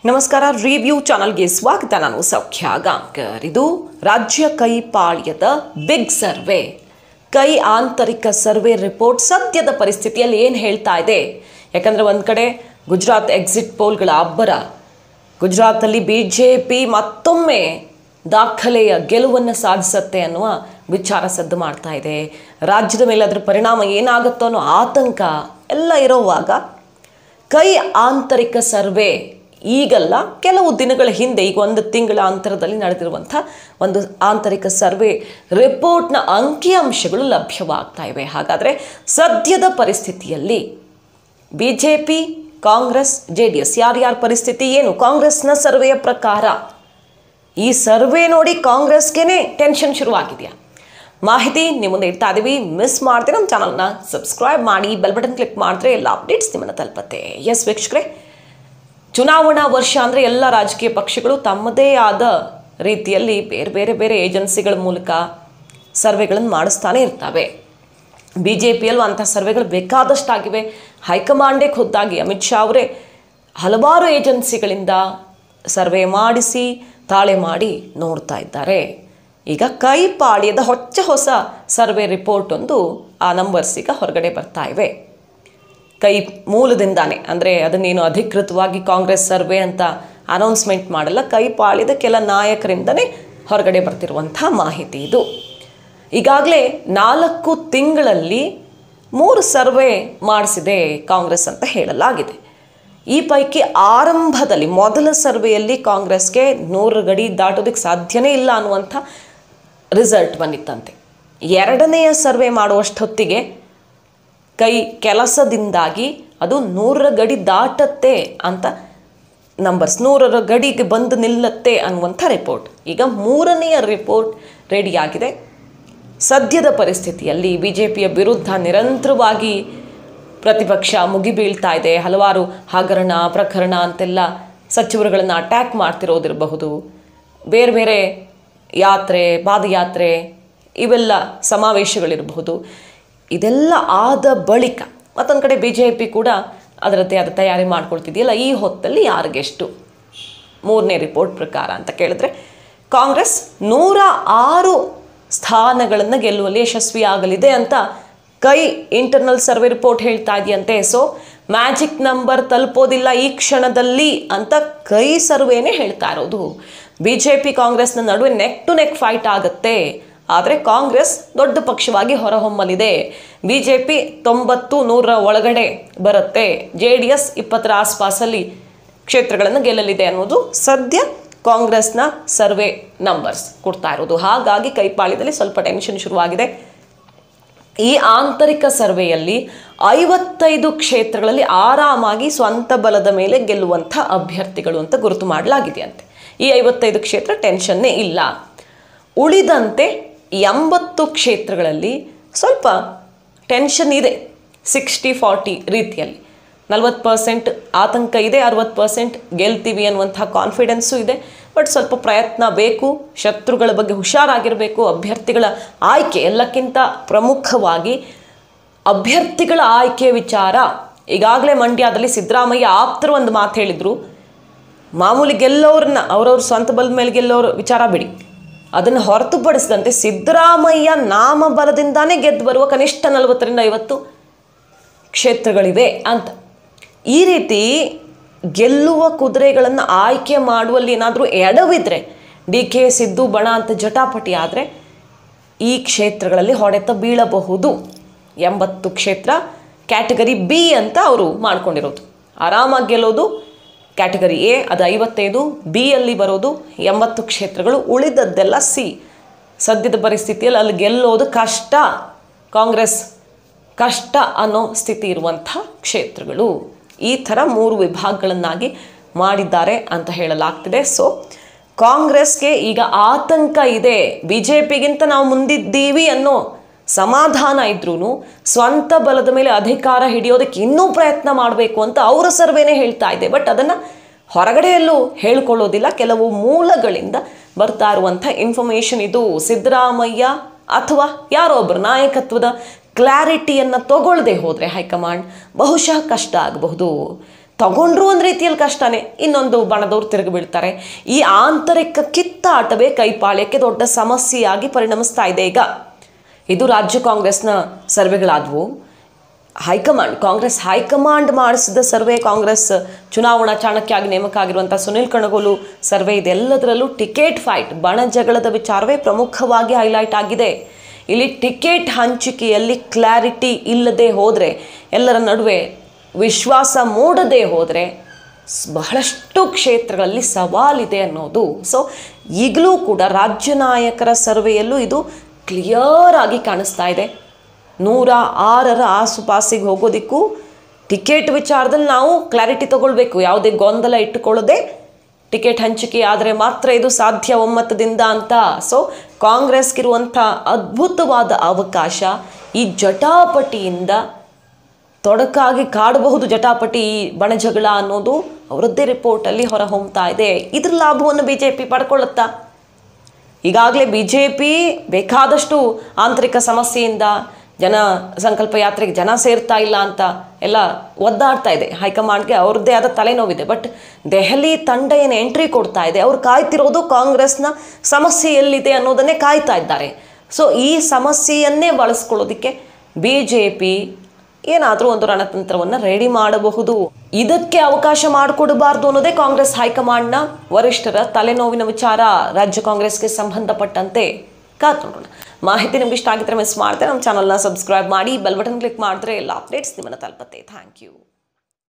ನಮಸ್ಕಾರ ರಿವ್ಯೂ ಚಾನಲ್ಗೆ ಸ್ವಾಗತ ನಾನು ಸೌಖ್ಯ ಗಾಂಕರ್ ಇದು ರಾಜ್ಯ ಕೈ ಪಾಳ್ಯದ ಬಿಗ್ ಸರ್ವೆ ಕೈ ಆಂತರಿಕ ಸರ್ವೆ ರಿಪೋರ್ಟ್ ಸದ್ಯದ ಪರಿಸ್ಥಿತಿಯಲ್ಲಿ ಏನು ಹೇಳ್ತಾ ಇದೆ ಯಾಕಂದರೆ ಒಂದು ಕಡೆ ಗುಜರಾತ್ ಎಕ್ಸಿಟ್ ಪೋಲ್ಗಳ ಅಬ್ಬರ ಗುಜರಾತಲ್ಲಿ ಬಿ ಜೆ ಪಿ ಮತ್ತೊಮ್ಮೆ ದಾಖಲೆಯ ಗೆಲುವನ್ನು ಸಾಧಿಸುತ್ತೆ ಅನ್ನುವ ವಿಚಾರ ಸದ್ದು ಮಾಡ್ತಾ ಇದೆ ರಾಜ್ಯದ ಮೇಲೆ ಅದರ ಪರಿಣಾಮ ಏನಾಗುತ್ತೋ ಅನ್ನೋ ಆತಂಕ ಎಲ್ಲ ಇರೋವಾಗ ಕೈ ಆಂತರಿಕ ಸರ್ವೆ ಈಗಲ್ಲ ಕೆಲವು ದಿನಗಳ ಹಿಂದೆ ಈಗ ಒಂದು ತಿಂಗಳ ಅಂತರದಲ್ಲಿ ನಡೆದಿರುವಂಥ ಒಂದು ಆಂತರಿಕ ಸರ್ವೆ ರಿಪೋರ್ಟ್ನ ಅಂಕಿಅಂಶಗಳು ಲಭ್ಯವಾಗ್ತಾ ಇವೆ ಹಾಗಾದರೆ ಸದ್ಯದ ಪರಿಸ್ಥಿತಿಯಲ್ಲಿ B J P Congress J D S ಯಾರ್ಯಾರ ಪರಿಸ್ಥಿತಿ ಏನು ಕಾಂಗ್ರೆಸ್ನ ಸರ್ವೆಯ ಪ್ರಕಾರ ಈ ಸರ್ವೆ ನೋಡಿ ಕಾಂಗ್ರೆಸ್ಗೆನೇ ಟೆನ್ಷನ್ ಶುರುವಾಗಿದೆಯಾ ಮಾಹಿತಿ ನಿಮ್ಮ ಮುಂದೆ ಇಡ್ತಾ ಇದೀವಿ ಮಿಸ್ ಮಾಡ್ತೀವಿ ನಮ್ಮ ಚಾನಲ್ನ ಸಬ್ಸ್ಕ್ರೈಬ್ ಮಾಡಿ ಬೆಲ್ ಬಟನ್ ಕ್ಲಿಕ್ ಮಾಡಿದ್ರೆ ಎಲ್ಲ ಅಪ್ಡೇಟ್ಸ್ ನಿಮ್ಮನ್ನು ತಲುಪತ್ತೆ ಎಸ್ ವೀಕ್ಷಕರೇ ಚುನಾವಣಾ ವರ್ಷ ಅಂದರೆ ಎಲ್ಲ ರಾಜಕೀಯ ಪಕ್ಷಗಳು ತಮ್ಮದೇ ಆದ ರೀತಿಯಲ್ಲಿ ಬೇರೆ ಬೇರೆ ಬೇರೆ ಏಜೆನ್ಸಿಗಳ ಮೂಲಕ ಸರ್ವೆಗಳನ್ನು ಮಾಡಿಸ್ತಾನೆ ಇರ್ತವೆ ಬಿ ಜೆ ಪಿಯಲ್ಲೂ ಅಂಥ ಸರ್ವೆಗಳು ಬೇಕಾದಷ್ಟಾಗಿವೆ ಹೈಕಮಾಂಡೇ ಖುದ್ದಾಗಿ ಅಮಿತ್ ಶಾ ಅವರೇ ಹಲವಾರು ಏಜೆನ್ಸಿಗಳಿಂದ ಸರ್ವೆ ಮಾಡಿಸಿ ತಾಳೆ ಮಾಡಿ ನೋಡ್ತಾ ಇದ್ದಾರೆ ಈಗ ಕೈಪಾಳ್ಯದ ಹೊಚ್ಚ ಹೊಸ ಸರ್ವೆ ರಿಪೋರ್ಟ್ ಒಂದು ಆ ನಂಬರ್ಸ್ ಈಗ ಹೊರಗಡೆ ಬರ್ತಾ ಇವೆ ಕೈ ಮೂಲದಿಂದಾನೆ ಅಂದರೆ ಅದನ್ನೇನು ಅಧಿಕೃತವಾಗಿ ಕಾಂಗ್ರೆಸ್ ಸರ್ವೆ ಅಂತ ಅನೌನ್ಸ್ಮೆಂಟ್ ಮಾಡಲ್ಲ ಕೈ ಪಾಳಿದ ಕೆಲ ನಾಯಕರಿಂದನೇ ಹೊರಗಡೆ ಬರ್ತಿರುವಂಥ ಮಾಹಿತಿ ಇದು ಈಗಾಗಲೇ ನಾಲ್ಕು ತಿಂಗಳಲ್ಲಿ ಮೂರು ಸರ್ವೆ ಮಾಡಿಸಿದೆ ಕಾಂಗ್ರೆಸ್ ಅಂತ ಹೇಳಲಾಗಿದೆ ಈ ಪೈಕಿ ಆರಂಭದಲ್ಲಿ ಮೊದಲ ಸರ್ವೆಯಲ್ಲಿ ಕಾಂಗ್ರೆಸ್ಗೆ ನೂರು ಗಡಿ ದಾಟೋದಕ್ಕೆ ಸಾಧ್ಯನೇ ಇಲ್ಲ ಅನ್ನುವಂಥ ರಿಸಲ್ಟ್ ಬಂದಿತ್ತಂತೆ ಎರಡನೆಯ ಸರ್ವೆ ಮಾಡುವಷ್ಟೊತ್ತಿಗೆ ಕೈ ಕೆಲಸದಿಂದಾಗಿ ಅದು ನೂರರ ಗಡಿ ದಾಟತ್ತೆ ಅಂತ ನಂಬರ್ಸ್ ನೂರರ ಗಡಿಗೆ ಬಂದು ನಿಲ್ಲತ್ತೆ ಅನ್ನುವಂಥ ರಿಪೋರ್ಟ್ ಈಗ ಮೂರನೆಯ ರಿಪೋರ್ಟ್ ರೆಡಿಯಾಗಿದೆ ಸದ್ಯದ ಪರಿಸ್ಥಿತಿಯಲ್ಲಿ ಬಿ ಜೆ ಪಿಯ ವಿರುದ್ಧ ನಿರಂತರವಾಗಿ ಪ್ರತಿಪಕ್ಷ ಮುಗಿಬೀಳ್ತಾ ಇದೆ ಹಲವಾರು ಹಗರಣ ಪ್ರಕರಣ ಅಂತೆಲ್ಲ ಸಚಿವರುಗಳನ್ನು ಅಟ್ಯಾಕ್ ಮಾಡ್ತಿರೋದಿರಬಹುದು ಬೇರೆ ಬೇರೆ ಯಾತ್ರೆ ಪಾದಯಾತ್ರೆ ಇವೆಲ್ಲ ಸಮಾವೇಶಗಳಿರಬಹುದು ಇದೆಲ್ಲ ಆದ ಬಳಿಕ ಮತ್ತೊಂದು ಕಡೆ ಬಿ ಜೆ ಪಿ ಕೂಡ ಅದರದ್ದೇ ಆದ ತಯಾರಿ ಮಾಡ್ಕೊಳ್ತಿದೆಯಲ್ಲ ಈ ಹೊತ್ತಲ್ಲಿ ಯಾರಿಗೆಷ್ಟು ಮೂರನೇ ರಿಪೋರ್ಟ್ ಪ್ರಕಾರ ಅಂತ ಕೇಳಿದ್ರೆ ಕಾಂಗ್ರೆಸ್ ನೂರ ಆರು ಸ್ಥಾನಗಳನ್ನು ಗೆಲ್ಲುವಲ್ಲಿ ಯಶಸ್ವಿಯಾಗಲಿದೆ ಅಂತ ಕೈ ಇಂಟರ್ನಲ್ ಸರ್ವೆ ರಿಪೋರ್ಟ್ ಹೇಳ್ತಾ ಇದೆಯಂತೆ ಸೊ ಮ್ಯಾಜಿಕ್ ನಂಬರ್ ತಲುಪೋದಿಲ್ಲ ಈ ಕ್ಷಣದಲ್ಲಿ ಅಂತ ಕೈ ಸರ್ವೇನೇ ಹೇಳ್ತಾ ಇರೋದು ಬಿ ಜೆ ಪಿ ಕಾಂಗ್ರೆಸ್ನ ನಡುವೆ ನೆಕ್ ಟು ನೆಕ್ ಫೈಟ್ ಆಗುತ್ತೆ ಆದರೆ ಕಾಂಗ್ರೆಸ್ ದೊಡ್ಡ ಪಕ್ಷವಾಗಿ ಹೊರಹೊಮ್ಮಲಿದೆ ಬಿ ಜೆ ಪಿ ತೊಂಬತ್ತು ನೂರರ ಒಳಗಡೆ ಬರುತ್ತೆ ಜೆ ಡಿ ಎಸ್ ಇಪ್ಪತ್ತರ ಆಸ್ಪಾಸಲ್ಲಿ ಕ್ಷೇತ್ರಗಳನ್ನು ಗೆಲ್ಲಲಿದೆ ಅನ್ನೋದು ಸದ್ಯ ಕಾಂಗ್ರೆಸ್ನ ಸರ್ವೆ ನಂಬರ್ಸ್ ಕೊಡ್ತಾ ಇರೋದು ಹಾಗಾಗಿ ಕೈಪಾಳ್ಯದಲ್ಲಿ ಸ್ವಲ್ಪ ಟೆನ್ಷನ್ ಶುರುವಾಗಿದೆ ಈ ಆಂತರಿಕ ಸರ್ವೆಯಲ್ಲಿ ಐವತ್ತೈದು ಕ್ಷೇತ್ರಗಳಲ್ಲಿ ಆರಾಮಾಗಿ ಸ್ವಂತ ಬಲದ ಮೇಲೆ ಗೆಲ್ಲುವಂಥ ಅಭ್ಯರ್ಥಿಗಳು ಅಂತ ಗುರುತು ಮಾಡಲಾಗಿದೆಯಂತೆ ಈ ಐವತ್ತೈದು ಕ್ಷೇತ್ರ ಟೆನ್ಷನ್ನೇ ಇಲ್ಲ ಉಳಿದಂತೆ ಎಂಬತ್ತು ಕ್ಷೇತ್ರಗಳಲ್ಲಿ ಸ್ವಲ್ಪ ಟೆನ್ಷನ್ ಇದೆ ಸಿಕ್ಸ್ಟಿ ಫಾರ್ಟಿ ರೀತಿಯಲ್ಲಿ ನಲ್ವತ್ತು ಪರ್ಸೆಂಟ್ ಆತಂಕ ಇದೆ ಅರವತ್ತು ಪರ್ಸೆಂಟ್ ಗೆಲ್ತೀವಿ ಅನ್ನುವಂಥ ಕಾನ್ಫಿಡೆನ್ಸು ಇದೆ ಬಟ್ ಸ್ವಲ್ಪ ಪ್ರಯತ್ನ ಬೇಕು ಶತ್ರುಗಳ ಬಗ್ಗೆ ಹುಷಾರಾಗಿರಬೇಕು ಅಭ್ಯರ್ಥಿಗಳ ಆಯ್ಕೆ ಎಲ್ಲಕ್ಕಿಂತ ಪ್ರಮುಖವಾಗಿ ಅಭ್ಯರ್ಥಿಗಳ ಆಯ್ಕೆ ವಿಚಾರ ಈಗಾಗಲೇ ಮಂಡ್ಯದಲ್ಲಿ ಸಿದ್ದರಾಮಯ್ಯ ಆಪ್ತರು ಒಂದು ಮಾತು ಹೇಳಿದರು ಮಾಮೂಲಿ ಗೆಲ್ಲೋರನ್ನ ಅವ್ರವ್ರ ಸ್ವಂತ ಬಲದ ಮೇಲೆ ಗೆಲ್ಲೋರು ವಿಚಾರ ಬಿಡಿ ಅದನ್ನು ಹೊರತುಪಡಿಸಿದಂತೆ ಸಿದ್ದರಾಮಯ್ಯ ನಾಮಬಲದಿಂದಾನೇ ಗೆದ್ದು ಬರುವ ಕನಿಷ್ಠ ನಲವತ್ತರಿಂದ ಐವತ್ತು ಕ್ಷೇತ್ರಗಳಿವೆ ಅಂತ ಈ ರೀತಿ ಗೆಲ್ಲುವ ಕುದುರೆಗಳನ್ನು ಆಯ್ಕೆ ಮಾಡುವಲ್ಲಿ ಏನಾದರೂ ಎಡವಿದ್ರೆ ಡಿ ಕೆ ಸಿದ್ದು ಬಣ ಅಂತ ಜಟಾಪಟಿ ಆದರೆ ಈ ಕ್ಷೇತ್ರಗಳಲ್ಲಿ ಹೊಡೆತ ಬೀಳಬಹುದು ಎಂಬತ್ತು ಕ್ಷೇತ್ರ ಕ್ಯಾಟಗರಿ ಬಿ ಅಂತ ಅವರು ಮಾಡ್ಕೊಂಡಿರೋದು ಆರಾಮಾಗಿ ಗೆಲ್ಲೋದು ಕ್ಯಾಟಗರಿ ಎ ಅದು ಐವತ್ತೈದು ಬಿ ಅಲ್ಲಿ ಬರೋದು ಎಂಬತ್ತು ಕ್ಷೇತ್ರಗಳು ಉಳಿದದ್ದೆಲ್ಲ ಸಿ ಸದ್ಯದ ಪರಿಸ್ಥಿತಿಯಲ್ಲಿ ಅಲ್ಲಿ ಗೆಲ್ಲೋದು ಕಷ್ಟ ಕಾಂಗ್ರೆಸ್ ಕಷ್ಟ ಅನ್ನೋ ಸ್ಥಿತಿ ಇರುವಂಥ ಕ್ಷೇತ್ರಗಳು ಈ ಥರ ಮೂರು ವಿಭಾಗಗಳನ್ನಾಗಿ ಮಾಡಿದ್ದಾರೆ ಅಂತ ಹೇಳಲಾಗ್ತಿದೆ ಸೊ ಕಾಂಗ್ರೆಸ್ಗೆ ಈಗ ಆತಂಕ ಇದೆ ಬಿ ಜೆ ಪಿಗಿಂತ ನಾವು ಮುಂದಿದ್ದೀವಿ ಅನ್ನೋ ಸಮಾಧಾನ ಇದ್ರೂ ಸ್ವಂತ ಬಲದ ಮೇಲೆ ಅಧಿಕಾರ ಹಿಡಿಯೋದಕ್ಕೆ ಇನ್ನೂ ಪ್ರಯತ್ನ ಮಾಡಬೇಕು ಅಂತ ಅವರ ಸರ್ವೇನೇ ಹೇಳ್ತಾ ಇದೆ ಬಟ್ ಅದನ್ನು ಹೊರಗಡೆಯಲ್ಲೂ ಹೇಳ್ಕೊಳ್ಳೋದಿಲ್ಲ ಕೆಲವು ಮೂಲಗಳಿಂದ ಬರ್ತಾ ಇರುವಂಥ ಇನ್ಫಾರ್ಮೇಷನ್ ಇದು ಸಿದ್ದರಾಮಯ್ಯ ಅಥವಾ ಯಾರೋ ಒಬ್ಬರು ನಾಯಕತ್ವದ ಕ್ಲಾರಿಟಿಯನ್ನು ತಗೊಳ್ಳದೆ ಹೋದರೆ ಹೈಕಮಾಂಡ್ ಬಹುಶಃ ಕಷ್ಟ ಆಗಬಹುದು ತಗೊಂಡ್ರು ಒಂದು ರೀತಿಯಲ್ಲಿ ಕಷ್ಟನೇ ಇನ್ನೊಂದು ಬಣದವ್ರು ತಿರುಗಿ ಬೀಳ್ತಾರೆ ಈ ಆಂತರಿಕ ಕಿತ್ತಾಟವೇ ಕೈಪಾಳ್ಯಕ್ಕೆ ದೊಡ್ಡ ಸಮಸ್ಯೆಯಾಗಿ ಪರಿಣಮಿಸ್ತಾ ಇದೆ ಈಗ ಇದು ರಾಜ್ಯ ಕಾಂಗ್ರೆಸ್ನ ಸರ್ವೆಗಳಾದವು ಹೈಕಮಾಂಡ್ ಕಾಂಗ್ರೆಸ್ ಹೈಕಮಾಂಡ್ ಮಾಡಿಸಿದ ಸರ್ವೆ ಕಾಂಗ್ರೆಸ್ ಚುನಾವಣಾ ಚಾಣಕ್ಯಾಗಿ ನೇಮಕ ಆಗಿರುವಂಥ ಸುನಿಲ್ ಕಣಗೋಲು ಸರ್ವೆ ಇದೆಲ್ಲದರಲ್ಲೂ ಟಿಕೆಟ್ ಫೈಟ್ ಬಣ ಜಗಳದ ವಿಚಾರವೇ ಪ್ರಮುಖವಾಗಿ ಹೈಲೈಟ್ ಆಗಿದೆ ಇಲ್ಲಿ ಟಿಕೆಟ್ ಹಂಚಿಕೆಯಲ್ಲಿ ಕ್ಲಾರಿಟಿ ಇಲ್ಲದೆ ಹೋದರೆ ಎಲ್ಲರ ನಡುವೆ ವಿಶ್ವಾಸ ಮೂಡದೆ ಹೋದರೆ ಸ್- ಬಹಳಷ್ಟು ಕ್ಷೇತ್ರಗಳಲ್ಲಿ ಸವಾಲಿದೆ ಅನ್ನೋದು ಸೊ ಈಗಲೂ ಕೂಡ ರಾಜ್ಯ ನಾಯಕರ ಸರ್ವೆಯಲ್ಲೂ ಇದು ಕ್ಲಿಯರ್ ಆಗಿ ಕಾಣಿಸ್ತಾ ಇದೆ ನೂರ ಆರರ ಆಸುಪಾಸಿಗೆ ಹೋಗೋದಕ್ಕೂ ಟಿಕೆಟ್ ವಿಚಾರದಲ್ಲಿ ನಾವು ಕ್ಲಾರಿಟಿ ತಗೊಳ್ಬೇಕು ಯಾವುದೇ ಗೊಂದಲ ಇಟ್ಟುಕೊಳ್ಳದೆ ಟಿಕೆಟ್ ಹಂಚಿಕೆ ಆದರೆ ಮಾತ್ರ ಇದು ಸಾಧ್ಯ ಒಮ್ಮತದಿಂದ ಅಂತ ಸೊ ಕಾಂಗ್ರೆಸ್ಗಿರುವಂಥ ಅದ್ಭುತವಾದ ಅವಕಾಶ ಈ ಜಟಾಪಟಿಯಿಂದ ತೊಡಕಾಗಿ ಕಾಡಬಹುದು ಜಟಾಪಟಿ ಈ ಬಣಜಗಳ ಅನ್ನೋದು ಅವರದ್ದೇ ರಿಪೋರ್ಟಲ್ಲಿ ಹೊರಹೊಮ್ತಾ ಇದೆ ಇದ್ರ ಲಾಭವನ್ನು ಬಿ ಜೆ ಪಿ ಪಡ್ಕೊಳ್ಳುತ್ತಾ ಈಗಾಗಲೇ ಬಿ ಜೆ ಪಿ ಬೇಕಾದಷ್ಟು ಆಂತರಿಕ ಸಮಸ್ಯೆಯಿಂದ ಜನ ಸಂಕಲ್ಪ ಯಾತ್ರೆಗೆ ಜನ ಸೇರ್ತಾ ಇಲ್ಲ ಅಂತ ಎಲ್ಲ ಒದ್ದಾಡ್ತಾ ಇದೆ ಹೈಕಮಾಂಡ್ಗೆ ಅವ್ರದ್ದೇ ಆದ ತಲೆನೋವಿದೆ ಬಟ್ ದೆಹಲಿ ತಂಡ ಏನು ಎಂಟ್ರಿ ಕೊಡ್ತಾ ಇದೆ ಅವ್ರು ಕಾಯ್ತಿರೋದು ಕಾಂಗ್ರೆಸ್ನ ಸಮಸ್ಯೆ ಎಲ್ಲಿದೆ ಅನ್ನೋದನ್ನೇ ಕಾಯ್ತಾ ಇದ್ದಾರೆ ಸೊ ಈ ಸಮಸ್ಯೆಯನ್ನೇ ಬಳಸ್ಕೊಳ್ಳೋದಕ್ಕೆ ಬಿ ಜೆ ಪಿ ಏನಾದರೂ ಒಂದು ರಣತಂತ್ರವನ್ನು ರೆಡಿ ಮಾಡಬಹುದು ಇದಕ್ಕೆ ಅವಕಾಶ ಮಾಡಿಕೊಡಬಾರ್ದು ಅನ್ನೋದೇ ಕಾಂಗ್ರೆಸ್ ಹೈಕಮಾಂಡ್ನ ವರಿಷ್ಠರ ತಲೆನೋವಿನ ವಿಚಾರ ರಾಜ್ಯ ಕಾಂಗ್ರೆಸ್ಗೆ ಸಂಬಂಧಪಟ್ಟಂತೆ ಕಾದ್ ನೋಡೋಣ ಮಾಹಿತಿ ನಿಮ್ಗೆ ಇಷ್ಟ ಆಗಿದ್ರೆ ಮಿಸ್ ಮಾಡ್ತಾರೆ ನಮ್ಮ ಚಾನಲ್ನ ಸಬ್ಸ್ಕ್ರೈಬ್ ಮಾಡಿ ಬೆಲ್ ಬಟನ್ ಕ್ಲಿಕ್ ಮಾಡಿದ್ರೆ ಎಲ್ಲ ಅಪ್ಡೇಟ್ಸ್ ನಿಮ್ಮನ್ನು ತಲುಪತ್ತೆ ಥ್ಯಾಂಕ್ ಯು